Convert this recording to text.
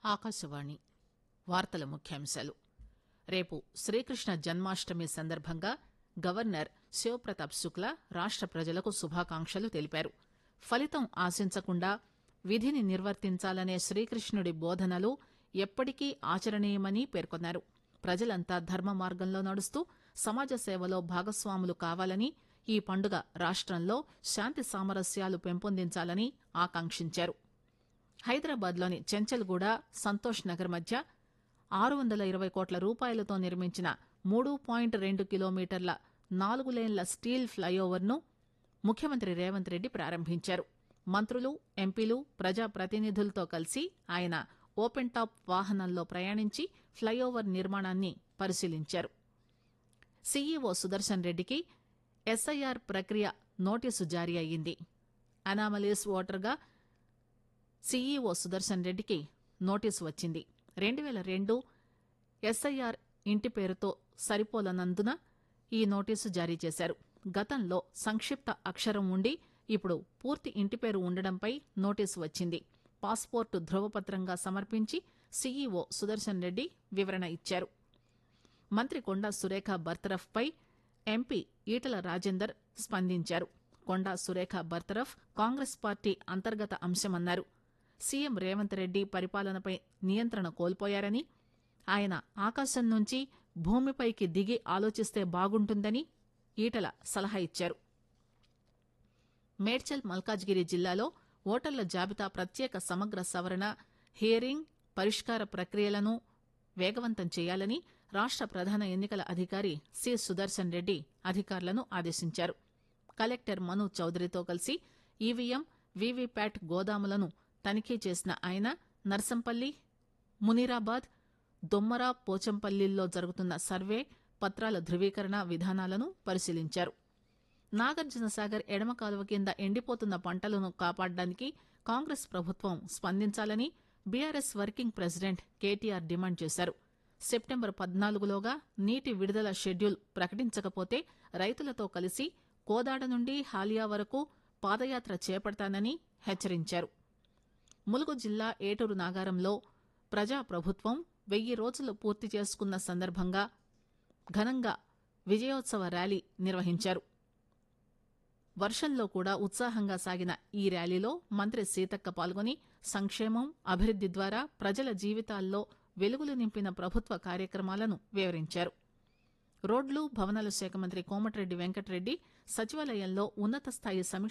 ఆకాశవాణి వార్తల ముఖ్యాంశాలు రేపు శ్రీకృష్ణ జన్మాష్టమి సందర్భంగా గవర్నర్ శివప్రతాప్ శుక్లా రాష్ట ప్రజలకు శుభాకాంక్షలు తెలిపారు ఫలితం ఆశించకుండా విధిని నిర్వర్తించాలనే శ్రీకృష్ణుడి బోధనలు ఎప్పటికీ ఆచరణీయమని పేర్కొన్నారు ప్రజలంతా ధర్మ మార్గంలో నడుస్తూ సమాజ సేవలో భాగస్వాములు కావాలని ఈ పండుగ రాష్టంలో శాంతి సామరస్యాలు పెంపొందించాలని ఆకాంక్షించారు హైదరాబాద్లోని చెంచల్గూడ సంతోష్ నగర్ మధ్య ఆరు వందల ఇరవై కోట్ల రూపాయలతో నిర్మించిన మూడు పాయింట్ రెండు కిలోమీటర్ల నాలుగు లేన్ల స్టీల్ ఫ్లైఓవర్ను ముఖ్యమంత్రి రేవంత్ రెడ్డి ప్రారంభించారు మంత్రులు ఎంపీలు ప్రజాప్రతినిధులతో కలిసి ఆయన ఓపెన్ టాప్ వాహనంలో ప్రయాణించి ఫ్లైఓవర్ నిర్మాణాన్ని పరిశీలించారు సీఈఓ సుదర్శన్ రెడ్డికి ఎస్ఐఆర్ ప్రక్రియ నోటీసు జారీ అయ్యింది అనామలీస్ ఓటర్గా సీఈఓ సుదర్శన్ రెడ్డికి నోటీసు వచ్చింది రెండు పేల రెండు ఎస్ఐఆర్ ఇంటి పేరుతో సరిపోలనందున ఈ నోటీసు జారీ చేశారు గతంలో సంక్షిప్త అక్షరం ఉండి ఇప్పుడు పూర్తి ఇంటి పేరు ఉండడంపై నోటీసు వచ్చింది పాస్పోర్టు ధృవపత్రంగా సమర్పించి సీఈఓ సుదర్శన్ రెడ్డి వివరణ ఇచ్చారు మంత్రి కొండా సురేఖ బర్తరఫ్ పై ఎంపీ ఈటల రాజేందర్ స్పందించారు కొండా సురేఖ బర్తరఫ్ కాంగ్రెస్ పార్టీ అంతర్గత అంశమన్నారు సీఎం రేవంత్ రెడ్డి పరిపాలనపై నియంత్రణ కోల్పోయారని ఆయన ఆకాశం నుంచి భూమిపైకి దిగి ఆలోచిస్తే బాగుంటుందని ఈటల సలహా ఇచ్చారు మేడ్చల్ మల్కాజ్గిరి జిల్లాలో ఓటర్ల జాబితా ప్రత్యేక సమగ్ర సవరణ హియరింగ్ పరిష్కార ప్రక్రియలను వేగవంతం చేయాలని రాష్ట ప్రధాన ఎన్నికల అధికారి సి సుదర్శన్ రెడ్డి అధికారులను ఆదేశించారు కలెక్టర్ మను చౌదరితో కలిసి ఈవీఎం వీవీప్యాట్ గోదాములను తనిఖీ చేసిన ఆయన నర్సంపల్లి మునీరాబాద్ దొమ్మర పోచంపల్లిల్లో జరుగుతున్న సర్వే పత్రాల ధృవీకరణ విధానాలను పరిశీలించారు నాగార్జున సాగర్ ఎడమ కాలువ కింద ఎండిపోతున్న పంటలను కాపాడడానికి కాంగ్రెస్ ప్రభుత్వం స్పందించాలని BRS working president KTR demand చేశారు సెప్టెంబర్ పద్నాలుగులోగా నీటి విడుదల షెడ్యూల్ ప్రకటించకపోతే రైతులతో కలిసి కోదాడ నుండి హాలియా వరకు పాదయాత్ర చేపడతానని హెచ్చరించారు ములుగు జిల్లా ఏటూరు నాగారంలో ప్రజాప్రభుత్వం వెయ్యి రోజులు పూర్తి చేసుకున్న సందర్భంగా ఘనంగా విజయోత్సవ ర్యాలీ నిర్వహించారు వర్షంలో కూడా ఉత్సాహంగా సాగిన ఈ ర్యాలీలో మంత్రి సీతక్క పాల్గొని సంక్షేమం అభివృద్ది ద్వారా ప్రజల జీవితాల్లో వెలుగులు నింపిన ప్రభుత్వ కార్యక్రమాలను వివరించారు రోడ్లు భవనాల శాఖ మంత్రి కోమటిరెడ్డి వెంకటరెడ్డి సచివాలయంలో ఉన్నత స్థాయి సమీక్ష